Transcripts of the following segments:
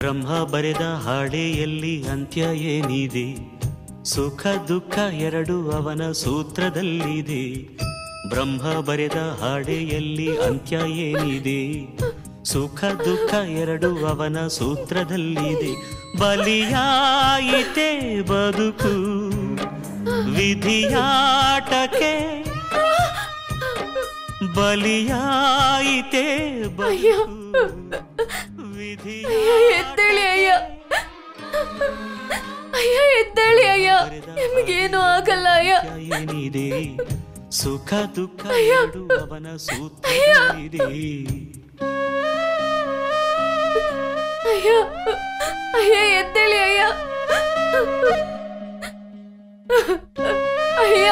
ಬ್ರಹ್ಮ ಬರೆದ ಹಾಡೆಯಲ್ಲಿ ಅಂತ್ಯ ಏನಿದೆ ಸುಖ ದುಃಖ ಎರಡು ಅವನ ಸೂತ್ರದಲ್ಲಿದೆ ಬ್ರಹ್ಮ ಬರೆದ ಹಾಡೆಯಲ್ಲಿ ಅಂತ್ಯ ಏನಿದೆ ಸುಖ ದುಃಖ ಎರಡು ಅವನ ಸೂತ್ರದಲ್ಲಿದೆ ಬಲಿಯಾಯಿತೆ ಬದುಕು ವಿಧಿಯಾಟಕ್ಕೆ ಬಲಿಯಾಯಿತೆ ಅಯ್ಯೋ. ಬದುಕು ವಿಧಿಯ ಅಯ್ಯ ಎದ್ದೇಳಿ ಅಯ್ಯ ಅಯ್ಯ ಎದ್ದೇಳಿ ಅಯ್ಯ ನಿಮಗೇನು ಆಗಲ್ಲ ಅಯ್ಯ ಏನಿದೆ ಸುಖ ದುಃಖ ಅಯ್ಯ. ಎರಡು ಅವನ ಸೂತ್ರದಲ್ಲಿದೆ ಅಯ್ಯ ಅಯ್ಯ ಎದ್ದೇಳಿ ಅಯ್ಯ ಅಯ್ಯ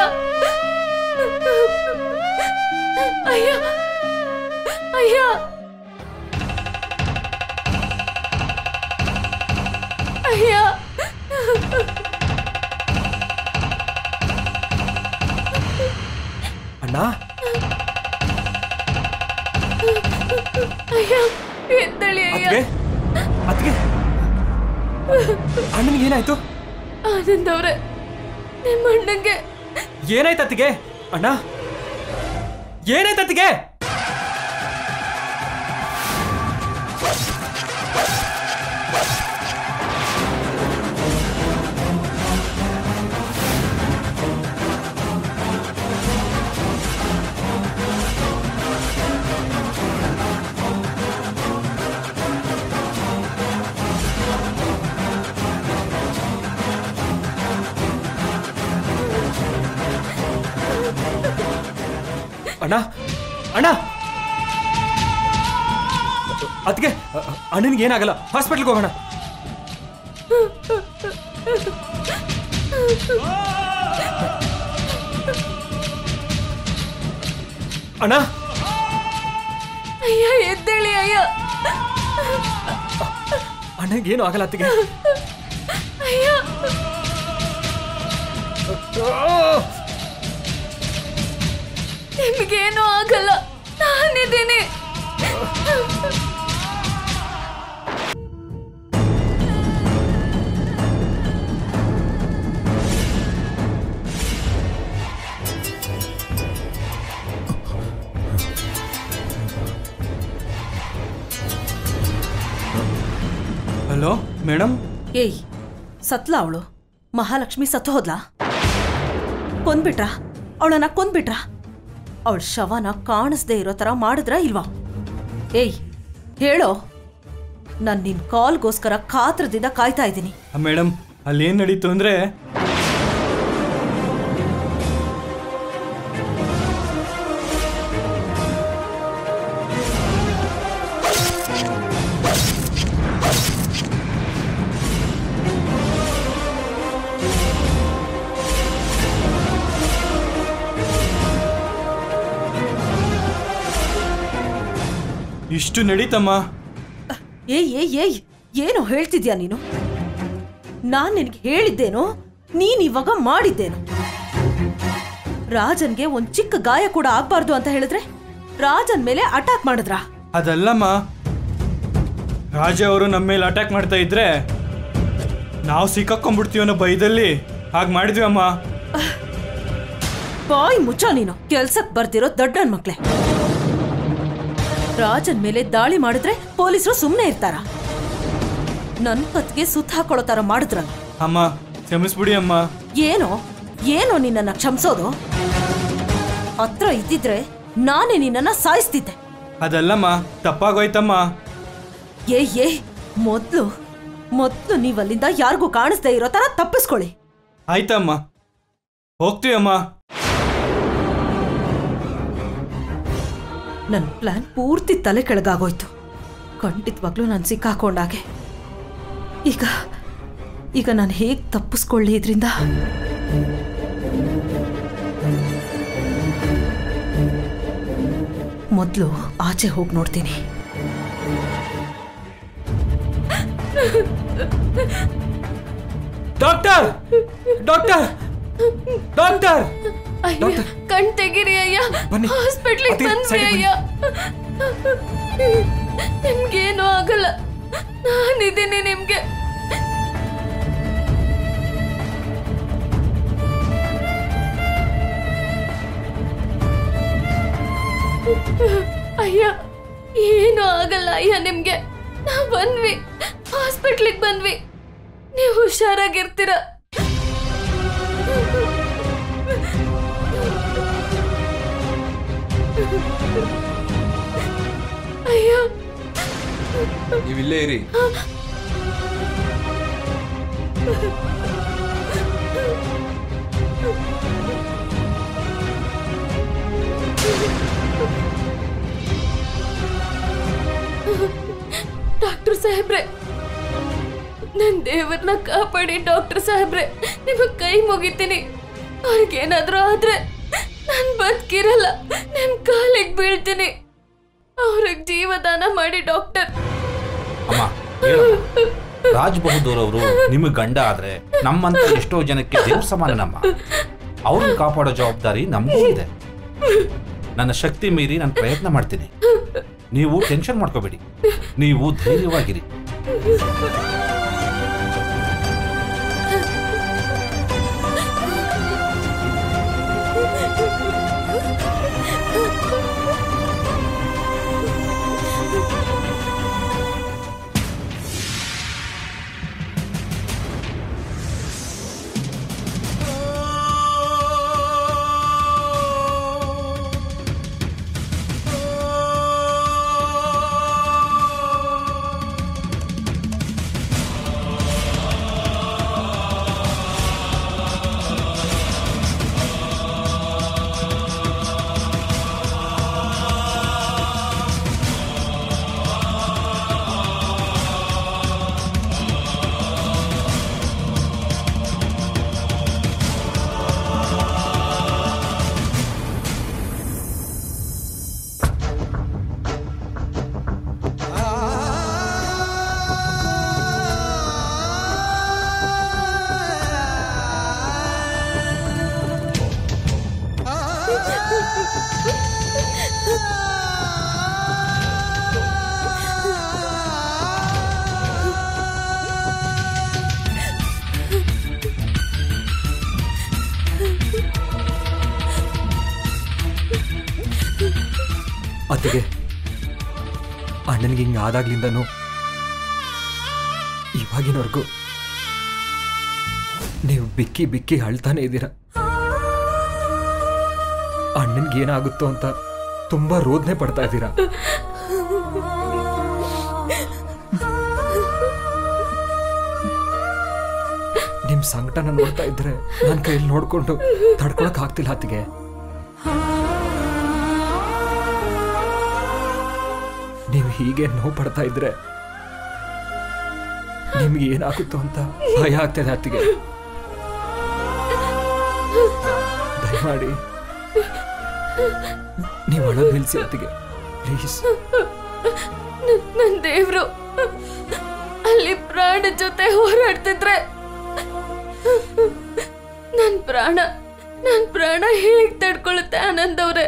ಅಯ್ಯ ಅಯ್ಯ ಅಯ್ಯ ಅಣ್ಣ ಅಯ್ಯ ಎದ್ದೇಳಿ ಅಯ್ಯ ಅತ್ಗೆ ಅತ್ಗೆ ಅಣ್ಣನಿಗೆ ಏನಾಯ್ತು ಆನಂದ್ ಅವ್ರೆ ನಿಮ್ಮ ಅಣ್ಣಂಗೆ ಏನಾಯ್ತು ಅತ್ತಿಗೆ ಅಣ್ಣ ಏನಾಯ್ತು ಅತ್ತಿಗೆ ಅಣ್ಣ ಅಣ್ಣ ಅತ್ಗೆ ಅಣ್ಣನಿಗೆ ಏನಾಗಲ್ಲ ಹಾಸ್ಪಿಟ್ಲ್ಗೆ ಹೋಗೋಣ ಅಣ್ಣ ಅಯ್ಯ ಎದ್ದೇಳಿ ಅಯ್ಯ ಅಣ್ಣನಿಗೆ ಏನು ಆಗಲ್ಲ ಅತ್ತಿಗೆ ಅಯ್ಯ ನಿಮ್ಗೇನು ಆಗಲ್ಲ ನಾನಿದ್ದೀನಿ ಹಲೋ ಮೇಡಮ್ ಏಯ್ ಸತ್ಲ ಅವಳು ಮಹಾಲಕ್ಷ್ಮಿ ಸತ್ತು ಹೋದ್ಲಾ ಕೊಂದ್ಬಿಟ್ರಾ ಅವಳನ್ನ ಕೊಂದ್ಬಿಟ್ರಾ ಅವಳ ಶವನ ಕಾಣಿಸ್ದೇ ಇರೋ ಥರ ಮಾಡಿದ್ರಾ ಇಲ್ವಾ ಏಯ್ ಹೇಳೋ ನಾನು ನಿನ್ ಕಾಲ್ಗೋಸ್ಕರ ಕಾತ್ರದಿಂದ ಕಾಯ್ತಾ ಇದ್ದೀನಿ ಮೇಡಮ್ ಅಲ್ಲಿ ಏನು ನಡೀತು ಅಂದರೆ ಇಷ್ಟು ನಡೀತಮ್ಮ ಏಯ್ ಏಯ್ ಏಯ್ ಏನೋ ಹೇಳ್ತಿದ್ಯಾ ನೀನು ನಾನ್ ನಿನಗೆ ಹೇಳಿದ್ದೇನೋ ನೀನ್ ಇವಾಗ ಮಾಡಿದ್ದೇನು ರಾಜನ್ಗೆ ಒಂದ್ ಚಿಕ್ಕ ಗಾಯ ಕೂಡ ಆಗ್ಬಾರ್ದು ಅಂತ ಹೇಳಿದ್ರೆ ರಾಜನ್ ಮೇಲೆ ಅಟ್ಯಾಕ್ ಮಾಡಿದ್ರಾ ಅದಲ್ಲಮ್ಮ ರಾಜ ಅವರು ನಮ್ಮ ಮೇಲೆ ಅಟ್ಯಾಕ್ ಮಾಡ್ತಾ ಇದ್ರೆ ನಾವು ಸಿಕ್ಕಾಕೊಂಡ್ಬಿಡ್ತೀವಿ ಅನ್ನೋ ಭಯದಲ್ಲಿ ಹಾಗೆ ಮಾಡಿದ್ವಿ ಅಮ್ಮ ಬಾಯ್ ಮುಚ್ಚ ನೀನು ಕೆಲ್ಸಕ್ ಬರ್ದಿರೋ ದೊಡ್ಡನ್ ಮಕ್ಳೆ ರಾಜನ್ ಮೇಲೆ ದಾಳಿ ಮಾಡಿದ್ರೆ ಪೊಲೀಸರು ಸುಮ್ನೆ ಇರ್ತಾರ ನನ್ ಕತ್ಗೆ ಸುತ್ತ ಹಾಕೊಳ್ಳೋ ತರ ಮಾಡಿದ್ರಲ್ಲ ಅಮ್ಮ ಕ್ಷಮಿಸ್ಬಿಡಿ ಅಮ್ಮ ಏನೋ ಏನೋ ನಿನ್ನನ್ನ ಕ್ಷಮಿಸೋದು ಹತ್ರ ಇದ್ದಿದ್ರೆ ನಾನೇ ನಿನ್ನನ್ನ ಸಾಯಿಸ್ತಿದ್ದೆ ಅದಲ್ಲಮ್ಮ ತಪ್ಪಾಗೋಯ್ತಮ್ಮ ಏ ಏ ಮೊದ್ಲು ಮೊದ್ಲು ನೀವಲ್ಲಿಂದ ಯಾರಿಗೂ ಕಾಣಿಸ್ದೇ ಇರೋ ತರ ತಪ್ಪಿಸ್ಕೊಳ್ಳಿ ಆಯ್ತಮ್ಮ ಹೋಗ್ತೀವಮ್ಮ ನನ್ನ ಪ್ಲಾನ್ ಪೂರ್ತಿ ತಲೆ ಕೆಳಗಾಗೋಯ್ತು ಖಂಡಿತವಾಗ್ಲೂ ನಾನು ಸಿಕ್ಕಾಕೊಂಡಾಗೆ ಈಗ ಈಗ ನಾನು ಹೇಗೆ ತಪ್ಪಿಸ್ಕೊಳ್ಳಿ ಇದರಿಂದ ಮೊದಲು ಆಚೆ ಹೋಗಿ ನೋಡ್ತೀನಿ ಡಾಕ್ಟರ್ ಡಾಕ್ಟರ್ ಡಾಕ್ಟರ್ ಅಯ್ಯ ಡಾಕ್ಟರ್. ಕಣ್ ತೆಗೀರಿ ಅಯ್ಯ ಬನ್ನಿ. ಹಾಸ್ಪಿಟ್ಲಿಗೆ ಅತ್ತೆ, ಬಂದ್ರಿ ಸೈಡಿಗೆ ಅಯ್ಯ ನಿಮ್ಗೇನು ಆಗಲ್ಲ ನಾನಿದ್ದೀನಿ ನಿಮ್ಗೆ ಅಯ್ಯ ಏನು ಆಗಲ್ಲ ಅಯ್ಯ ನಿಮ್ಗೆ ನಾವ್ ಬಂದ್ವಿ ಹಾಸ್ಪಿಟ್ಲಿಗೆ ಬಂದ್ವಿ ನೀವು ಹುಷಾರಾಗಿರ್ತೀರ ಅಯ್ಯ ನೀವಿಲ್ಲೇ ಇರಿ ಡಾಕ್ಟರ್ ಸಾಹೇಬ್ರೆ ನನ್ ದೇವರನ್ನ ಕಾಪಾಡಿ ಡಾಕ್ಟರ್ ಸಾಹೇಬ್ರೆ ನಿಮಗ್ ಕೈ ಮುಗಿತೀನಿ ಅವ್ರಿಗೇನಾದ್ರೂ ಆದ್ರೆ ನಾನ್ ಬದುಕಿರಲ್ಲ ನಿಮ್ ಕಾಲಿಗೆ ಬೀಳ್ತೀನಿ ಅವ್ರಿಗೆ ಜೀವದಾನ ಮಾಡಿ ಡಾಕ್ಟರ್ ಅಮ್ಮ ಹೇಳಮ್ಮ. ರಾಜ್ ಬಹದ್ದೂರ್ ಅವರು ನಿಮಗೆ ಗಂಡ ಆದ್ರೆ ನಮ್ಮಂತ ಎಷ್ಟೋ ಜನಕ್ಕೆ ದೇವ್ರ ಸಮಾನನಮ್ಮ ಅವ್ರನ್ನ ಕಾಪಾಡೋ ಜವಾಬ್ದಾರಿ ನಮಗೂ ಇದೆ ನನ್ನ ಶಕ್ತಿ ಮೀರಿ ನಾನು ಪ್ರಯತ್ನ ಮಾಡ್ತೀನಿ ನೀವು ಟೆನ್ಷನ್ ಮಾಡ್ಕೋಬೇಡಿ ನೀವು ಧೈರ್ಯವಾಗಿರಿ ಅತ್ತಿಗೆ ಅಣ್ಣನಿಗೆ ಹಿಂಗೆ ಆದಾಗ್ಲಿಂದನೂ ಇವಾಗಿನವರೆಗೂ ನೀವು ಬಿಕ್ಕಿ ಬಿಕ್ಕಿ ಅಳ್ತಾನೆ ಇದ್ದೀರ ಅಣ್ಣನ್ಗೆ ಏನಾಗುತ್ತೋ ಅಂತ ತುಂಬಾ ರೋದನೆ ಪಡ್ತಾ ಇದ್ದೀರಾ ನಿಮ್ ಸಂಕಟನ ನೋಡ್ತಾ ಇದ್ರೆ ನನ್ನ ಕೈಯಲ್ಲಿ ನೋಡ್ಕೊಂಡು ತಡ್ಕೊಳಕ್ ಆಗ್ತಿಲ್ಲ ಅತ್ತಿಗೆ ನೀವು ಹೀಗೆ ನೋವು ಪಡ್ತಾ ಇದ್ರೆ ನಿಮ್ಗೆ ಏನಾಗುತ್ತೋ ಅಂತ ಭಯ ಆಗ್ತದೆ ಅತ್ತಿಗೆ ದಯಮಾಡಿ ನೀವು ಅಳೋದು ನಿಲ್ಸಿ ಅತ್ತಿಗೆ ಪ್ಲೀಸ್ ನನ್- ನನ್ ದೇವ್ರು ಅಲ್ಲಿ ಪ್ರಾಣ ಜೊತೆ ಹೋರಾಡ್ತಿದ್ರೆ ನನ್ ಪ್ರಾಣ ನನ್ ಪ್ರಾಣ ಹೇಗ್ ತಡ್ಕೊಳುತ್ತೆ ಆನಂದ್ ಅವ್ರೆ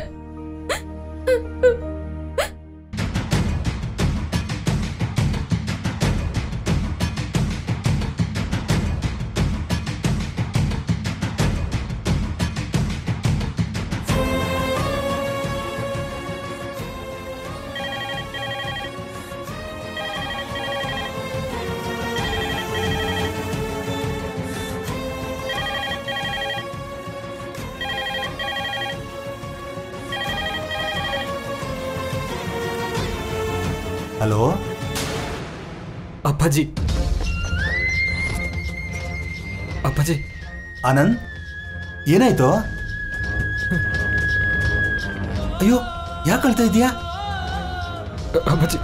ಹಲೋ ಅಪ್ಪಾಜಿ ಅಪ್ಪಾಜಿ ಆನಂದ್ ಏನಾಯ್ತು ಅಯ್ಯೋ ಯಾಕೆ ಅಳ್ತಾ ಇದೀಯಾ ಅಪ್ಪಾಜಿ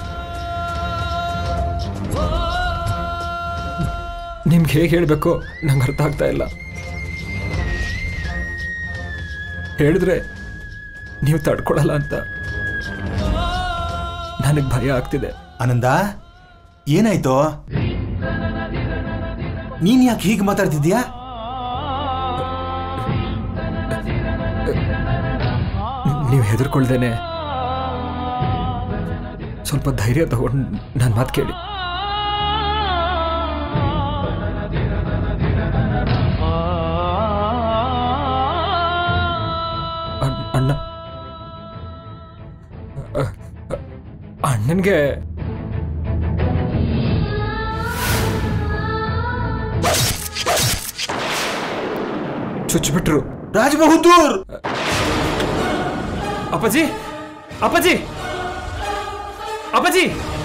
ನಿಮ್ಗೆ ಹೇಗೆ ಹೇಳಬೇಕು ನಂಗೆ ಅರ್ಥ ಆಗ್ತಾ ಇಲ್ಲ ಹೇಳಿದ್ರೆ ನೀವು ತಡ್ಕೊಳಲ್ಲ ಅಂತ ನನಗೆ ಭಯ ಆಗ್ತಿದೆ ಆನಂದ ಏನಾಯ್ತು ನೀನ್ ಯಾಕೆ ಹೀಗೆ ಮಾತಾಡ್ತಿದ್ಯಾ ನೀವು ಹೆದರ್ಕೊಳ್ದೇನೆ ಸ್ವಲ್ಪ ಧೈರ್ಯ ತಗೊಂಡು ನನ್ನ ಮಾತು ಕೇಳಿ ನನಗೆ ಚುಚ್ಚಿಬಿಟ್ರು ರಾಜ್ ಬಹದ್ದೂರ್ ಅಪ್ಪಾಜಿ ಅಪ್ಪಾಜಿ ಅಪ್ಪಾಜಿ